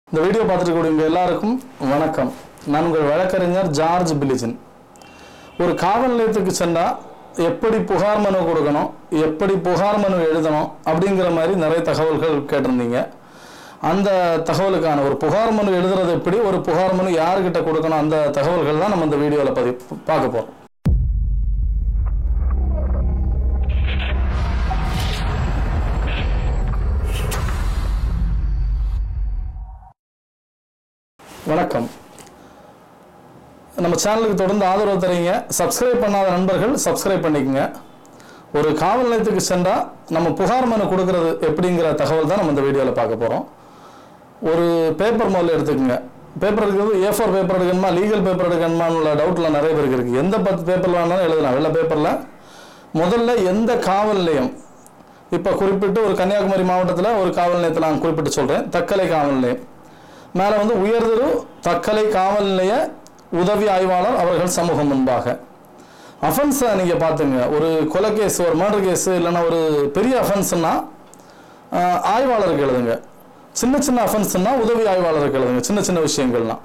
இந்த வீடியோ பார்த்துருக்கக்கூடிய எல்லாருக்கும் வணக்கம் நான் உங்கள் வழக்கறிஞர் ஜார்ஜ் பிலிஜன் ஒரு காவல் நிலையத்துக்கு சென்றால் எப்படி புகார் மனு கொடுக்கணும் எப்படி புகார் மனு எழுதணும் அப்படிங்கிற மாதிரி நிறைய தகவல்கள் கேட்டிருந்தீங்க அந்த தகவலுக்கான ஒரு புகார் மனு எழுதுறது எப்படி ஒரு புகார் மனு யாருக்கிட்ட கொடுக்கணும் அந்த தகவல்கள் தான் நம்ம இந்த வீடியோவில் பதிவு பார்க்க போகிறோம் வணக்கம் நம்ம சேனலுக்கு தொடர்ந்து ஆதரவு தரீங்க சப்ஸ்கிரைப் பண்ணாத நண்பர்கள் சப்ஸ்கிரைப் பண்ணிக்கங்க ஒரு காவல் நிலையத்துக்கு சென்றால் நம்ம புகார் மனு கொடுக்கறது எப்படிங்கிற தகவல் தான் நம்ம இந்த வீடியோவில் பார்க்க போகிறோம் ஒரு பேப்பர் முதல்ல எடுத்துக்கோங்க பேப்பர் எடுக்கிறது ஏ ஃபோர் பேப்பர் எடுக்கணுமா லீகல் பேப்பர் எடுக்கணுமான்னு உள்ள டவுட்டில் நிறைய பேருக்கு இருக்குது எந்த பத்து பேப்பர் வேணாலும் எழுதலாம் வெள்ளை பேப்பரில் முதல்ல எந்த காவல் நிலையம் இப்போ குறிப்பிட்டு ஒரு கன்னியாகுமரி மாவட்டத்தில் ஒரு காவல் நிலையத்தை நான் குறிப்பிட்டு சொல்கிறேன் தக்கலை காவல் நிலையம் மேலே வந்து உயர்திரு தக்கலை காவல் நிலைய உதவி ஆய்வாளர் அவர்கள் சமூகம் முன்பாக அஃபென்ஸை நீங்கள் பார்த்துங்க ஒரு கொலை கேஸ் ஒரு மர்டர் கேஸ் இல்லைன்னா ஒரு பெரிய அஃபென்ஸ்னா ஆய்வாளருக்கு எழுதுங்க சின்ன சின்ன அஃபென்ஸ்னா உதவி ஆய்வாளருக்கு எழுதுங்க சின்ன சின்ன விஷயங்கள்லாம்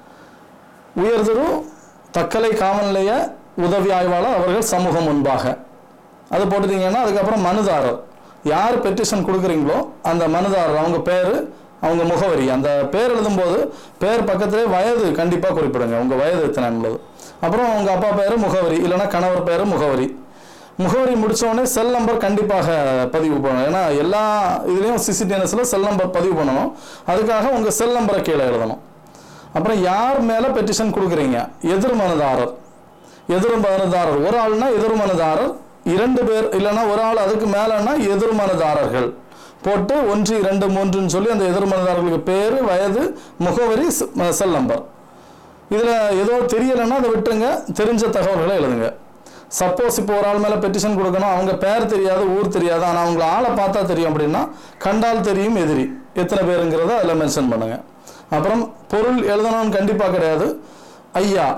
உயர்திரு தக்கலை காவல் நிலைய உதவி ஆய்வாளர் அவர்கள் சமூகம் முன்பாக அது போட்டுட்டீங்கன்னா அதுக்கப்புறம் மனுதாரர் யார் பெட்டிஷன் கொடுக்குறீங்களோ அந்த மனுதாரர் அவங்க பேர் அவங்க முகவரி அந்த பேர் எழுதும்போது பேர் பக்கத்திலே வயது கண்டிப்பாக குறிப்பிடுங்க உங்கள் வயது எத்தனை என்பது அப்புறம் உங்கள் அப்பா பேர் முகவரி இல்லைன்னா கணவர் பேர் முகவரி முகவரி முடிச்ச உடனே செல் நம்பர் கண்டிப்பாக பதிவு பண்ணணும் ஏன்னா எல்லா இதுலேயும் சிசிடிஎன்எஸில் செல் நம்பர் பதிவு பண்ணணும் அதுக்காக உங்கள் செல் நம்பரை கீழே எழுதணும் அப்புறம் யார் மேலே பெட்டிஷன் கொடுக்குறீங்க எதிர் மனுதாரர் எதிர் மனுதாரர் ஒரு ஆள்னா எதிர் மனுதாரர் இரண்டு பேர் இல்லைன்னா ஒரு ஆள் அதுக்கு மேலேன்னா எதிர் மனுதாரர்கள் போட்டு ஒன்று இரண்டு மூன்றுன்னு சொல்லி அந்த எதிர் மனுதாரர்களுக்கு பேர் வயது முகவரி செ- செல் நம்பர் இதில் ஏதோ தெரியலைன்னா அதை விட்டுருங்க தெரிஞ்ச தகவல்களை எழுதுங்க சப்போஸ் இப்போ ஒரு ஆள் மேலே பெட்டிஷன் கொடுக்கணும் அவங்க பேர் தெரியாது ஊர் தெரியாது ஆனால் அவங்கள ஆளை பார்த்தா தெரியும் அப்படின்னா கண்டால் தெரியும் எதிரி எத்தனை பேருங்கிறத அதில் மென்ஷன் பண்ணுங்க அப்புறம் பொருள் எழுதணும்னு கண்டிப்பாக கிடையாது ஐயா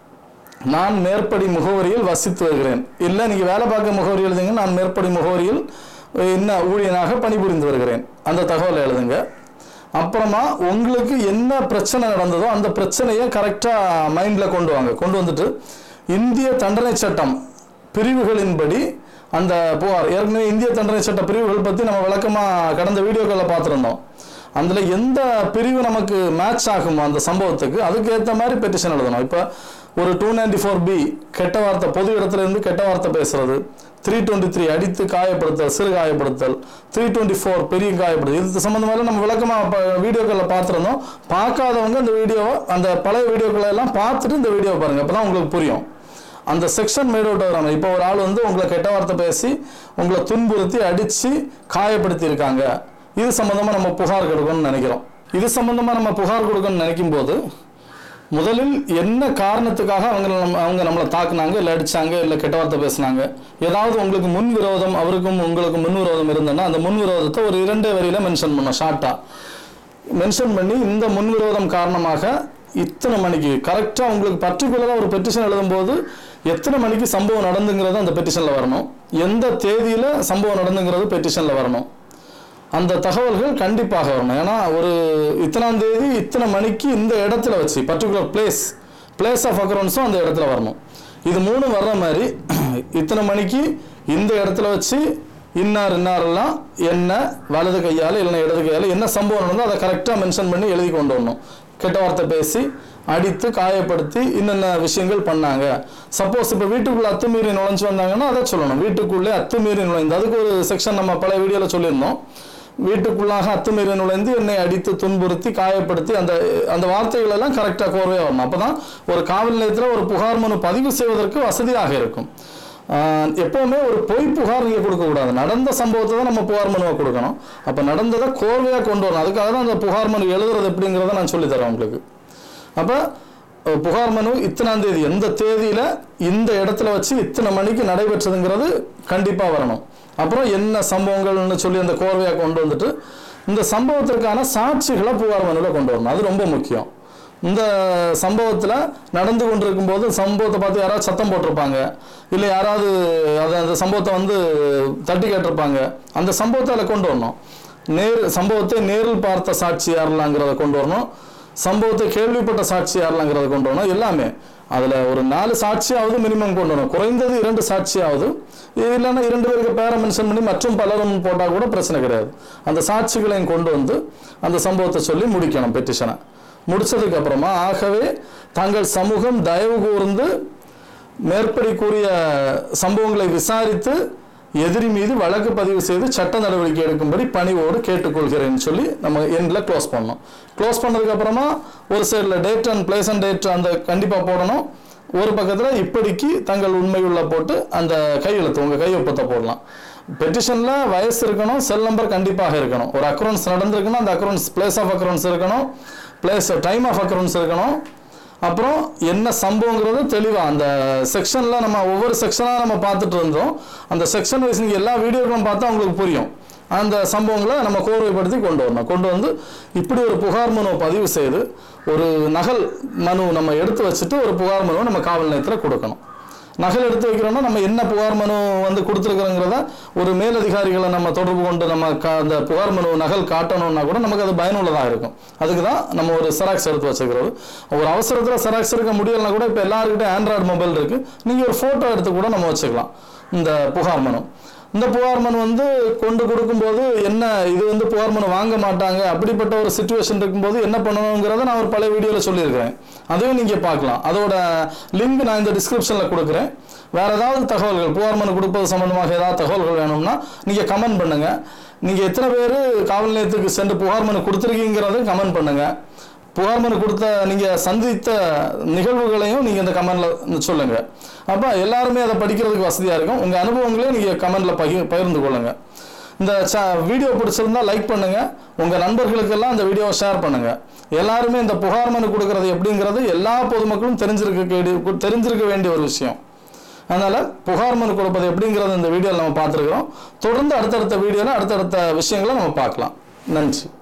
நான் மேற்படி முகவரியில் வசித்து வருகிறேன் இல்லை நீங்கள் வேலை பார்க்க முகவரி எழுதுங்க நான் மேற்படி முகவரியில் என்ன ஊழியனாக பணிபுரிந்து வருகிறேன் அந்த தகவலை எழுதுங்க அப்புறமா உங்களுக்கு என்ன பிரச்சனை நடந்ததோ அந்த பிரச்சனையை கரெக்டாக மைண்டில் கொண்டு வாங்க கொண்டு வந்துட்டு இந்திய தண்டனை சட்டம் பிரிவுகளின்படி அந்த புகார் ஏற்கனவே இந்திய தண்டனை சட்ட பிரிவுகள் பற்றி நம்ம விளக்கமாக கடந்த வீடியோக்களில் பார்த்துருந்தோம் அதில் எந்த பிரிவு நமக்கு மேட்ச் ஆகுமோ அந்த சம்பவத்துக்கு அதுக்கு ஏற்ற மாதிரி பெட்டிஷன் எழுதணும் இப்போ ஒரு டூ நைன்டி ஃபோர் பி கெட்ட வார்த்தை பொது இடத்துல இருந்து கெட்ட வார்த்தை பேசுறது த்ரீ டுவெண்ட்டி த்ரீ அடித்து காயப்படுத்தல் சிறு காயப்படுத்தல் த்ரீ டுவெண்ட்டி ஃபோர் பெரிய காயப்படுத்தல் இது சம்மந்தமாக நம்ம விளக்கமாக வீடியோக்களில் பார்த்துருந்தோம் பார்க்காதவங்க இந்த வீடியோவை அந்த பழைய வீடியோக்களை எல்லாம் பார்த்துட்டு இந்த வீடியோவை பாருங்கள் அப்போ தான் உங்களுக்கு புரியும் அந்த செக்ஷன் மேட் அவுட் ஆகிறாங்க இப்போ ஒரு ஆள் வந்து உங்களை கெட்ட வார்த்தை பேசி உங்களை துன்புறுத்தி அடித்து காயப்படுத்தி இருக்காங்க இது சம்மந்தமாக நம்ம புகார் கொடுக்கணும்னு நினைக்கிறோம் இது சம்மந்தமாக நம்ம புகார் கொடுக்கணும்னு நினைக்கும் போது முதலில் என்ன காரணத்துக்காக அவங்க நம்ம அவங்க நம்மளை தாக்குனாங்க இல்லை அடிச்சாங்க இல்லை கெட்ட வார்த்தை பேசுனாங்க ஏதாவது உங்களுக்கு முன் விரோதம் அவருக்கும் உங்களுக்கு முன் விரோதம் இருந்ததுன்னா அந்த முன் விரோதத்தை ஒரு இரண்டே வரியில மென்ஷன் பண்ணோம் ஷார்ட்டாக மென்ஷன் பண்ணி இந்த முன்விரோதம் காரணமாக இத்தனை மணிக்கு கரெக்டாக உங்களுக்கு பர்டிகுலராக ஒரு பெட்டிஷன் எழுதும்போது எத்தனை மணிக்கு சம்பவம் நடந்துங்கிறது அந்த பெட்டிஷனில் வரணும் எந்த தேதியில் சம்பவம் நடந்துங்கிறது பெட்டிஷனில் வரணும் அந்த தகவல்கள் கண்டிப்பாக வரணும் ஏன்னா ஒரு இத்தனாம் தேதி இத்தனை மணிக்கு இந்த இடத்துல வச்சு பர்டிகுலர் பிளேஸ் பிளேஸ் ஆஃப் அக்கரன்ஸும் அந்த இடத்துல வரணும் இது மூணு வர்ற மாதிரி இத்தனை மணிக்கு இந்த இடத்துல வச்சு இன்னார் இன்னாரெல்லாம் என்ன வலது கையால் இல்லைன்னா இடது கையால் என்ன சம்பவம் நடந்தோ அதை கரெக்டாக மென்ஷன் பண்ணி எழுதி கொண்டு வரணும் கெட்ட வார்த்தை பேசி அடித்து காயப்படுத்தி என்னென்ன விஷயங்கள் பண்ணாங்க சப்போஸ் இப்போ வீட்டுக்குள்ளே அத்துமீறி நுழைஞ்சு வந்தாங்கன்னா அதை சொல்லணும் வீட்டுக்குள்ளே அத்துமீறி நுழைந்து அதுக்கு ஒரு செக்ஷன் நம்ம பழைய வீடியோவில் சொல்லியிருந்தோம் வீட்டுக்குள்ளாக அத்துமீறி நுழைந்து என்னை அடித்து துன்புறுத்தி காயப்படுத்தி அந்த அந்த வார்த்தைகள் எல்லாம் கரெக்டாக கோர்வையாக வரணும் அப்போ தான் ஒரு காவல் நிலையத்தில் ஒரு புகார் மனு பதிவு செய்வதற்கு வசதியாக இருக்கும் ஆஹ் எப்பவுமே ஒரு பொய் புகார் நீங்கள் கொடுக்கக்கூடாது நடந்த சம்பவத்தை தான் நம்ம புகார் மனுவை கொடுக்கணும் அப்போ நடந்ததை கோர்வையாக கொண்டு வரணும் அதுக்காக தான் அந்த புகார் மனு எழுதுறது எப்படிங்கிறத நான் சொல்லித் தரேன் உங்களுக்கு அப்போ அஹ், புகார் மனு இத்தனாம் தேதி எந்த தேதியில் இந்த இடத்துல வச்சு இத்தனை மணிக்கு நடைபெற்றதுங்கிறது கண்டிப்பாக வரணும் அப்புறம் என்ன சம்பவங்கள்னு சொல்லி அந்த கோர்வையாக கொண்டு வந்துட்டு இந்த சம்பவத்திற்கான சாட்சிகளை புகார் மனுவில் கொண்டு வரணும் அது ரொம்ப முக்கியம் இந்த சம்பவத்தில் நடந்து கொண்டிருக்கும் போது சம்பவத்தை பார்த்து யாராவது சத்தம் போட்டிருப்பாங்க இல்லை யாராவது அதை அந்த சம்பவத்தை வந்து தட்டி கேட்டிருப்பாங்க அந்த சம்பவத்தை அதில் கொண்டு வரணும் நேர் சம்பவத்தை நேரில் பார்த்த சாட்சி யாரெல்லாங்கிறத கொண்டு வரணும் சம்பவத்தை கேள்விப்பட்ட சாட்சி யாரெல்லாங்கிறத கொண்டு வரணும் எல்லாமே அதில் ஒரு நாலு சாட்சியாவது மினிமம் கொண்டு வரணும் குறைந்தது இரண்டு சாட்சியாவது இது இல்லைன்னா இரண்டு பேருக்கு பேரை மென்ஷன் பண்ணி மற்றும் பலரும் போட்டால் கூட பிரச்சனை கிடையாது அந்த சாட்சிகளையும் கொண்டு வந்து அந்த சம்பவத்தை சொல்லி முடிக்கணும் பெட்டிஷனை முடிச்சதுக்கு அப்புறமா ஆகவே தங்கள் சமூகம் தயவு கூர்ந்து மேற்படி கூறிய சம்பவங்களை விசாரித்து எதிரி மீது வழக்கு பதிவு செய்து சட்ட நடவடிக்கை எடுக்கும்படி பணிவோடு கேட்டுக்கொள்கிறேன்னு சொல்லி நம்ம எண்டில் க்ளோஸ் பண்ணணும் க்ளோஸ் பண்ணதுக்கு அப்புறமா ஒரு சைடில் date and place and date அந்த கண்டிப்பாக போடணும் ஒரு பக்கத்தில் இப்படிக்கு தங்கள் உண்மையுள்ள போட்டு அந்த கையெழுத்து உங்கள் கையொப்பத்தை போடலாம் பெட்டிஷனில் வயசு இருக்கணும் செல் நம்பர் கண்டிப்பாக இருக்கணும் ஒரு அக்கௌண்ட்ஸ் நடந்திருக்குன்னா அந்த அக்கௌண்ட்ஸ் பிளேஸ் ஆஃப் அக்கௌண்ட்ஸ் இருக்கணும் பிளேஸ் டைம் ஆஃப் அக்கௌண்ட்ஸ் இருக்கணும் அப்புறம் என்ன சம்பவங்கிறது தெளிவாக அந்த செக்ஷனில் நம்ம ஒவ்வொரு செக்ஷனாக நம்ம பார்த்துட்டு இருந்தோம் அந்த செக்ஷன் வைஸ் நீங்கள் எல்லா வீடியோக்களும் பார்த்தா உங்களுக்கு புரியும் அந்த சம்பவங்களை நம்ம கோர்வைப்படுத்தி கொண்டு வரணும் கொண்டு வந்து இப்படி ஒரு புகார் மனு பதிவு செய்து ஒரு நகல் மனு நம்ம எடுத்து வச்சுட்டு ஒரு புகார் மனுவை நம்ம காவல் நிலையத்தில் கொடுக்கணும் நகல் எடுத்து வைக்கிறோம்னா நம்ம என்ன புகார் மனு வந்து கொடுத்துருக்குறோங்கிறத ஒரு மேலதிகாரிகளை நம்ம தொடர்பு கொண்டு நம்ம கா அந்த புகார் மனு நகல் காட்டணும்னா கூட நமக்கு அது பயனுள்ளதாக இருக்கும் அதுக்கு தான் நம்ம ஒரு செராக்ஸ் எடுத்து வச்சுக்கிறது ஒரு அவசரத்தில் செராக்ஸ் எடுக்க முடியலைன்னா கூட இப்போ எல்லாருக்கிட்டையும் ஆண்ட்ராய்டு மொபைல் இருக்குது நீங்கள் ஒரு ஃபோட்டோ எடுத்து கூட நம்ம வச்சுக்கலாம் இந்த புகார் மனு இந்த புகார் மனு வந்து கொண்டு கொடுக்கும்போது என்ன இது வந்து புகார் மனு வாங்க மாட்டாங்க அப்படிப்பட்ட ஒரு சுச்சுவேஷன் இருக்கும்போது என்ன பண்ணணுங்கிறத நான் ஒரு பழைய வீடியோவில் சொல்லியிருக்கிறேன் அதையும் நீங்கள் பார்க்கலாம் அதோட லிங்க் நான் இந்த டிஸ்கிரிப்ஷனில் கொடுக்குறேன் வேறு ஏதாவது தகவல்கள் புகார் மனு கொடுப்பது சம்மந்தமாக ஏதாவது தகவல்கள் வேணும்னா நீங்கள் கமெண்ட் பண்ணுங்கள் நீங்கள் எத்தனை பேர் காவல் நிலையத்துக்கு சென்று புகார் மனு கொடுத்துருக்கீங்கிறத கமெண்ட் பண்ணுங்கள் புகார் மனு கொடுத்த நீங்கள் சந்தித்த நிகழ்வுகளையும் நீங்கள் இந்த கமெண்டில் சொல்லுங்கள் அப்போ எல்லாருமே அதை படிக்கிறதுக்கு வசதியாக இருக்கும் உங்கள் அனுபவங்களையும் நீங்கள் கமெண்டில் பகி பகிர்ந்து கொள்ளுங்கள் இந்த ச வீடியோ பிடிச்சிருந்தா லைக் பண்ணுங்கள் உங்கள் நண்பர்களுக்கெல்லாம் இந்த வீடியோவை ஷேர் பண்ணுங்கள் எல்லாருமே இந்த புகார் மனு கொடுக்கறது எப்படிங்கிறது எல்லா பொதுமக்களும் தெரிஞ்சிருக்க வேண்டிய தெரிஞ்சிருக்க வேண்டிய ஒரு விஷயம் அதனால் புகார் மனு கொடுப்பது எப்படிங்கிறது இந்த வீடியோவில் நம்ம பார்த்துருக்குறோம் தொடர்ந்து அடுத்தடுத்த வீடியோவில் அடுத்தடுத்த விஷயங்களை நம்ம பார்க்கலாம் நன்றி